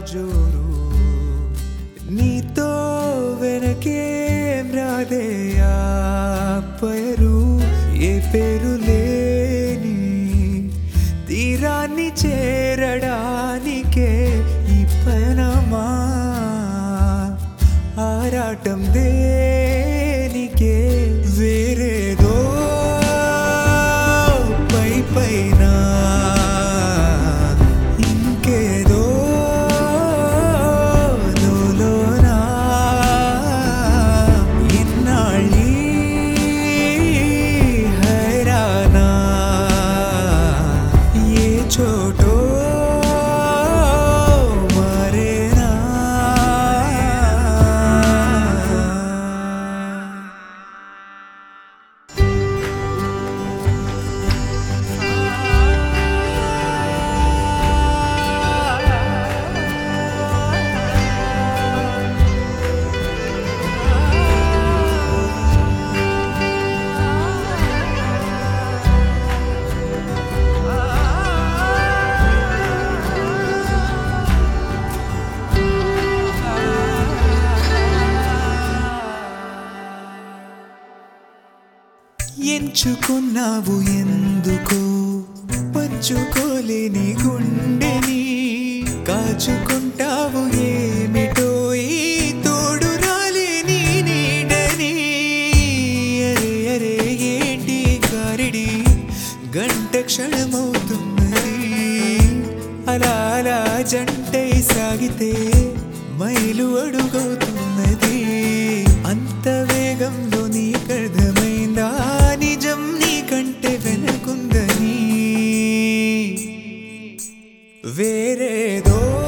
జోరు నీతో వెనకేం రాదే ఆ పేరు ఏ పేరు లేని తీరాన్ని చేరడానికే ఈ పయనమా ఆరాటం దేనికే వేరేదో పై పైన ఇంకేదో లోలోనా ఇన్నాళ్ళీ హైరానా ఏ చోటో మరేనా ఎంచుకున్నావు ఎందుకో పంచుకోలేని గుండెని కాచుకుంటావు ఏమిటో ఈ తోడు రాలేని నీడని అరే అరే ఏంటి గారిడి గంట క్షణమవుతున్నది అలా అలా జంటై సాగితే మైలు అడుగవుతున్నది అంత వేగంలో నీకర్థమైందా నిజం నీకంటే వెనకుందని వేరేదో